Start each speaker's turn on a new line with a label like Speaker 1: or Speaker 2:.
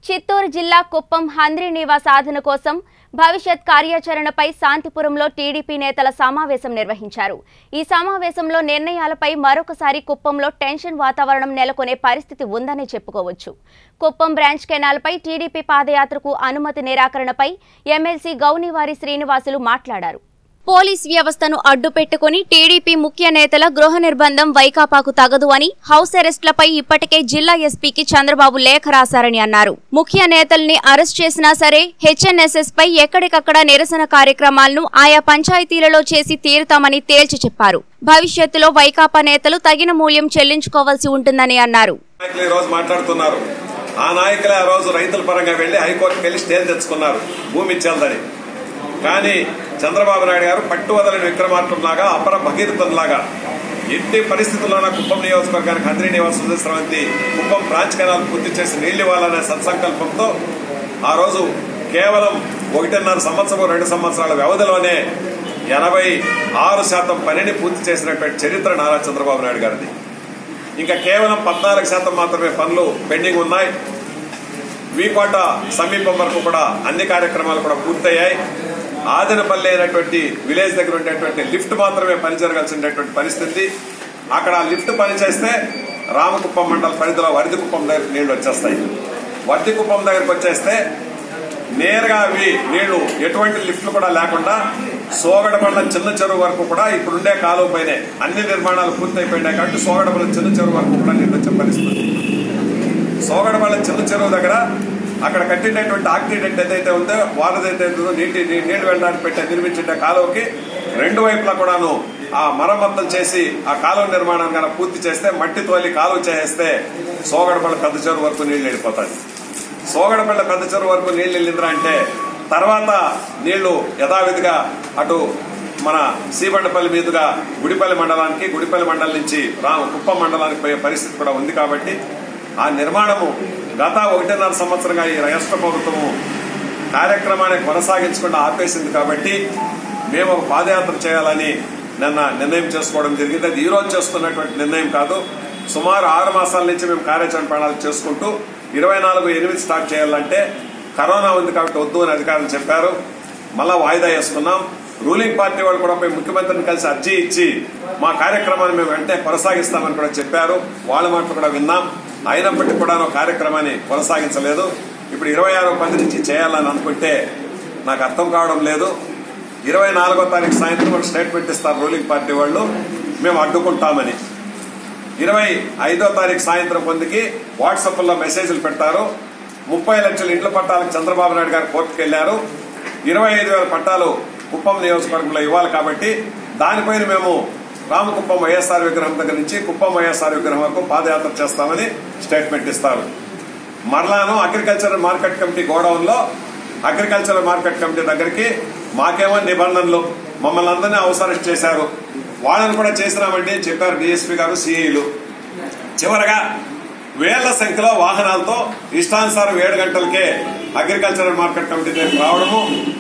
Speaker 1: చిత్తూరు జిల్లా కుప్పం హంద్రీ నివా సాధన కోసం భవిష్యత్ కార్యాచరణపై శాంతిపురంలో టీడీపీ నేతల సమావేశం నిర్వహించారు ఈ సమావేశంలో నిర్ణయాలపై మరొకసారి కుప్పంలో టెన్షన్ వాతావరణం నెలకొనే పరిస్థితి ఉందని చెప్పుకోవచ్చు కుప్పం బ్రాంచ్ కెనాల్పై టీడీపీ పాదయాత్రకు అనుమతి నిరాకరణపై ఎమ్మెల్సీ గౌనివారి శ్రీనివాసులు మాట్లాడారు పోలీస్ వ్యవస్థను అడ్డు పెట్టుకుని టీడీపీ ముఖ్య నేతల గృహ నిర్బంధం వైకాపాకు తగదు అని హౌస్ అరెస్టులపై ఇప్పటికే జిల్లా ఎస్పీకి చంద్రబాబు లేఖ రాశారని అన్నారు ముఖ్య నేతల్ని అరెస్ట్ చేసినా సరే హెచ్ఎన్ఎస్ఎస్ పై ఎక్కడికక్కడ నిరసన కార్యక్రమాలను ఆయా పంచాయతీలలో చేసి తీరుతామని తేల్చి చెప్పారు భవిష్యత్తులో వైకాపా నేతలు తగిన మూల్యం చెల్లించుకోవాల్సి ఉంటుందని అన్నారు
Speaker 2: నాయకులు ఈ రోజు మాట్లాడుతున్నారు ఆ నాయకులే ఆ రోజు రైతుల పరంగా వెళ్లి హైకోర్టుకి వెళ్లి స్టే తెచ్చుకున్నారు భూమి ఇచ్చేదని కానీ చంద్రబాబు నాయుడు గారు పట్టు వదలని విక్రమార్కంలాగా అపర భగీరథంలాగా ఎట్టి పరిస్థితుల్లోనా కుప్పం నియోజకవర్గానికి హంద్రీ నివాస స్రవంతి కుప్పం బ్రాంచ్ కెనాల్ పూర్తి చేసి నీళ్లు ఇవ్వాలనే సత్సంకల్పంతో ఆ రోజు కేవలం ఒకటిన్నర సంవత్సరం రెండు సంవత్సరాల వ్యవధిలోనే ఎనభై ఆరు శాతం పనిని పూర్తి చేసినటువంటి చరిత్ర నారా చంద్రబాబు నాయుడు గారిది ఇంకా కేవలం పద్నాలుగు శాతం మాత్రమే పనులు పెండింగ్ ఉన్నాయి వీకోట సమీపం వరకు కూడా అన్ని కార్యక్రమాలు కూడా పూర్తయ్యాయి ఆదినపల్లి అయినటువంటి విలేజ్ దగ్గర ఉండేటువంటి లిఫ్ట్ మాత్రమే పని జరగాల్సినటువంటి పరిస్థితి అక్కడ ఆ లిఫ్ట్ పని చేస్తే రామకుప్పం మండల పరిధిలో వరిదికుప్పం దగ్గర నీళ్లు వచ్చేస్తాయి వరిదికుప్పం దగ్గరకు వచ్చేస్తే నేరుగా అవి నీళ్లు ఎటువంటి లిఫ్ట్లు కూడా లేకుండా సోగడపల్ల చిన్న చెరువు వరకు కూడా ఇప్పుడుండే కాలువ పైనే అన్ని నిర్మాణాలు పూర్తయిపోయినాయి కాబట్టి సోగడపల్ల చిన్న చెరువు వరకు కూడా నీళ్ళు వచ్చే పరిస్థితి సోగడపల్ల చిన్న చెరువు దగ్గర అక్కడ కట్టినటువంటి ఆక్సిడెంట్ ఏదైతే ఉందో వారదైతే ఉందో నీటి నీ- నీళ్లు వెళ్ళడానికి పెట్టే నిర్మించిన కాలువకి రెండు వైపులా కూడాను ఆ మరమ్మతులు చేసి ఆ కాలువ నిర్మాణం కనుక పూర్తి చేస్తే మట్టి తోలి కాలువ చేస్తే సోగడపల్ల పెద్ద చెరువు వరకు నీళ్లు వెళ్ళిపోతాయి సోగడపల్ల పెద్ద చెరువు వరకు నీళ్లు వెళ్ళిందిరా అంటే తర్వాత నీళ్లు యథావిధిగా అటు మన సీబండపల్లి మీదుగా గుడిపల్లి మండలానికి గుడిపల్లి మండలం నుంచి రా కుప్పం మండలానికి పోయే పరిస్థితి కూడా ఉంది కాబట్టి ఆ నిర్మాణము గత ఒకటిన్నర సంవత్సరంగా ఈ రాష్ట్ర ప్రభుత్వము కార్యక్రమాన్ని కొనసాగించకుండా ఆపేసింది కాబట్టి మేము ఒక పాదయాత్ర చేయాలని నిన్న నిర్ణయం చేసుకోవడం జరిగింది అది ఈ రోజు చేసుకున్నటువంటి నిర్ణయం కాదు సుమారు ఆరు మాసాల నుంచి మేము కార్యాచరణ ప్రణాళిక చేసుకుంటూ ఇరవై నాలుగు ఎనిమిది స్టార్ట్ చేయాలంటే కరోనా ఉంది కాబట్టి వద్దు అని అధికారులు చెప్పారు మళ్ళా వాయిదా వేసుకున్నాం రూలింగ్ పార్టీ వాళ్ళు కూడా పోయి ముఖ్యమంత్రిని కలిసి అర్జీ ఇచ్చి మా కార్యక్రమాన్ని మేము వెంటనే కొనసాగిస్తామని కూడా చెప్పారు వాళ్ళ మాటలు కూడా విన్నాం అయినప్పటికీ కూడా ఆ కార్యక్రమాన్ని కొనసాగించలేదు ఇప్పుడు ఇరవై ఆరో పది నుంచి చేయాలని అనుకుంటే నాకు అర్థం కావడం లేదు ఇరవై నాలుగో తారీఖు సాయంత్రం ఒక స్టేట్మెంట్ ఇస్తారు రూలింగ్ పార్టీ వాళ్ళు మేము అడ్డుకుంటామని ఇరవై ఐదో తారీఖు సాయంత్రం పొందికి వాట్సాప్ లో మెసేజ్లు పెడతారు ముప్పై లక్షల ఇండ్ల పట్టాలకు చంద్రబాబు నాయుడు గారు కోర్టుకు వెళ్లారు ఇరవై ఐదు వేల పట్టాలు కుప్పం నియోజకవర్గంలో ఇవ్వాలి కాబట్టి దానిపైన మేము రామకుప్పం వైఎస్ఆర్ విగ్రహం దగ్గర నుంచి కుప్పం వైఎస్ఆర్ విగ్రహం వరకు పాదయాత్ర చేస్తామని స్టేట్మెంట్ ఇస్తారు మరలాను అగ్రికల్చరల్ మార్కెట్ కమిటీ గోడౌన్ లో అగ్రికల్చరల్ మార్కెట్ కమిటీ దగ్గరికి మాకేమో నిబంధనలు మమ్మల్ని అందరినీ అవసరం చేశారు వాళ్ళని కూడా చేసినామండి అని చెప్పారు డిఎస్పీ గారు సిఐలు చివరగా వేల సంఖ్యలో వాహనాలతో ఇష్టానుసారం ఏడు గంటలకే అగ్రికల్చరల్ మార్కెట్ కమిటీ దగ్గరికి రావడము